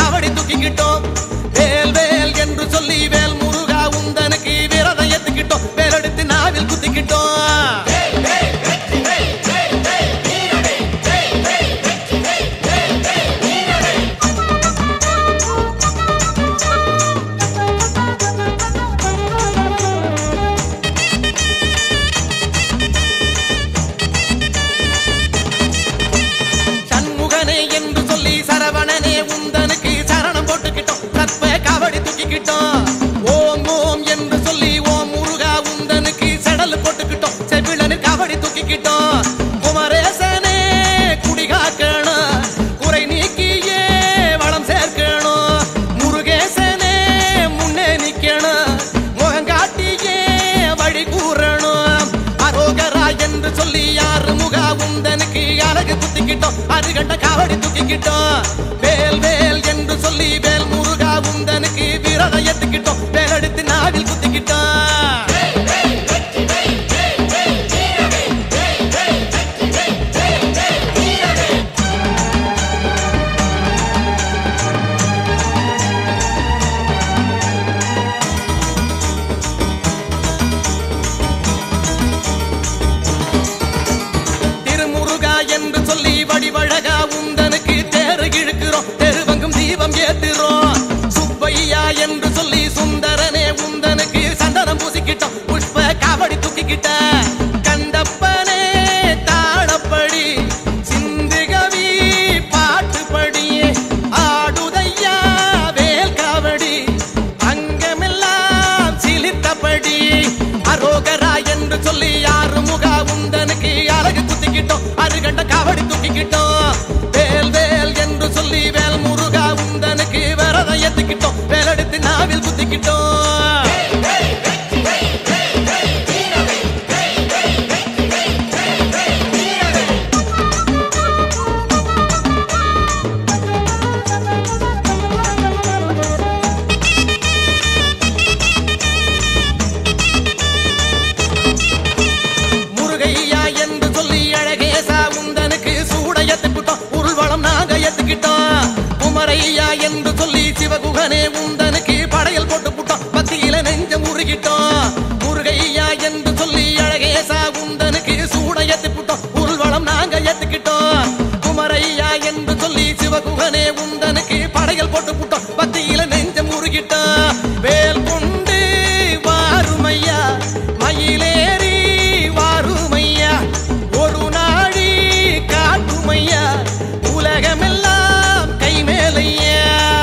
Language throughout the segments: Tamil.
காவடி தூக்கிக்கிட்டோம் வேல் வேல் என்று சொல்லி வேல் முருகா உந்தனுக்கு விரதம் ஏத்துக்கிட்டோம் வேலெடுத்து நாவில் குத்திக்கிட்டோம் சண்முகனே என்று சொல்லி சரவணனே உந்தனுக்கு சரணம் போட்டுக்கிட்டோம் கற்ப காவடி தூக்கிக்கிட்டோம் ஓம் ஓம் என்று சொல்லி ஓம் முருகா உந்தனுக்கு சடல் போட்டுக்கிட்டோம் செவிழனு காவடி தூக்கிக்கிட்டோம் குமரேசனே குடிகாக்கணும் குறை நீக்கியே வளம் சேர்க்கணும் முருகேசனே முன்னே நிக்கணும் முகங்காட்டியே வழி கூறணும் அரோகரா என்று சொல்லி யாரு முகா உந்தனுக்கு அழகு குத்திக்கிட்டோம் அருகண்ட காவடி தூக்கிக்கிட்டோம் வேல் வேல் என்று சொல்லி வேல் முருகா உந்தனுக்கு விரதம் ஏத்துக்கிட்டோம் வேலெடுத்து நாவில் குத்திக்கிட்டோம் திருமுருகா என்று சொல்லி வடிவழகா உந்தனுக்கு தேறு இழுக்கிறோம் தெருவங்கும் தீபம் ஏத்துறோம் சுப்பையா என்று சொல்லி சுந்தரனே உந்தனுக்கு சந்தனம் பூசிக்கிட்டோம் புஷ்ப காவடி தூக்கிக்கிட்ட கண்டப்பனே தாளப்படி சிந்துகவி பாட்டுப்படி ஆடுதையா வேல் காவடி அங்கமெல்லாம் சிலிர்த்தபடி அரோகரா என்று சொல்லி யாரு முகா உந்தனுக்கு அழகு குத்திக்கிட்டோம் அருகண்ட காவடி தூக்கிக்கிட்டோம் வேல் வேல் என்று சொல்லி வேல் முருகா உந்தனுக்கு விரதம் ஏத்துக்கிட்டோம் வேலெடுத்து நாவில் குத்திக்கிட்டோம் முருகையா என்று சொல்லி அழகேசா உந்தனுக்கு சூட ஏத்துக்கிட்டோம் உருள்வளம் நாங்க ஏத்துக்கிட்டோம் குமரையா என்று சொல்லி சிவகுகனே உந்தனுக்கு படையல் போட்டு புட்டோம் பத்தியில நெஞ்ச முருகிட்டோம் முருகையா என்று சொல்லி அழகேசா உந்தனுக்கு சூட ஏத்துக்கிட்டோம் உருள்வளம் நாங்க ஏத்துக்கிட்டோம் குமரையா என்று சொல்லி சிவகுகனே உந்தனுக்கு படையல் போட்டு புட்டோம் பத்தியில நெஞ்ச முருகிட்டோம் வேல் கொண்டு வாருமையா மயிலேறி வாருமையா ஒரு நாடி காட்டுமையா உலகமெல்லாம் கைமேலையா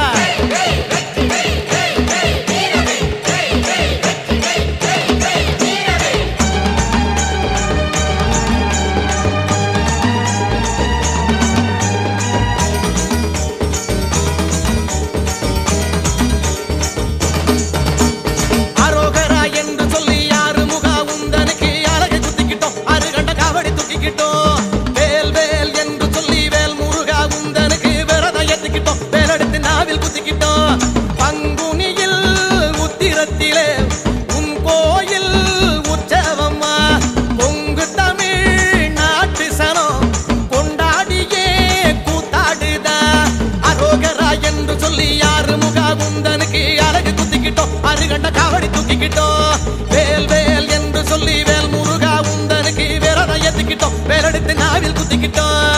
அரோகரா என்று சொல்லி யாரு முகா உந்தனுக்கு அழகு குத்திக்கிட்டோம் அருகண்ட காவடி தூக்கிக்கிட்டோம் வேல் வேல் என்று சொல்லி வேல் முருகா உந்தனுக்கு விரதம் ஏத்துக்கிட்டோம் வேலெடுத்து நாவில் குத்திக்கிட்டோம் பங்குனியில் உத்திரத்திலே உன் கோயில் உற்சவம்மா பொங்கு தமிழ் நாட்டு சனம் கொண்டாடியே கூத்தாடுதா அரோகரா என்று சொல்லி யாரு முகா உந்தனுக்கு அழகு குத்திக்கிட்டோம் அருகண்ட காவடி தூக்கிக்கிட்டோம் வேல் வேல் என்று சொல்லி வேல் முருகா உந்தனுக்கு விரதம் ஏத்துக்கிட்டோம் வேலெடுத்து நாவில் குத்திக்கிட்டோம்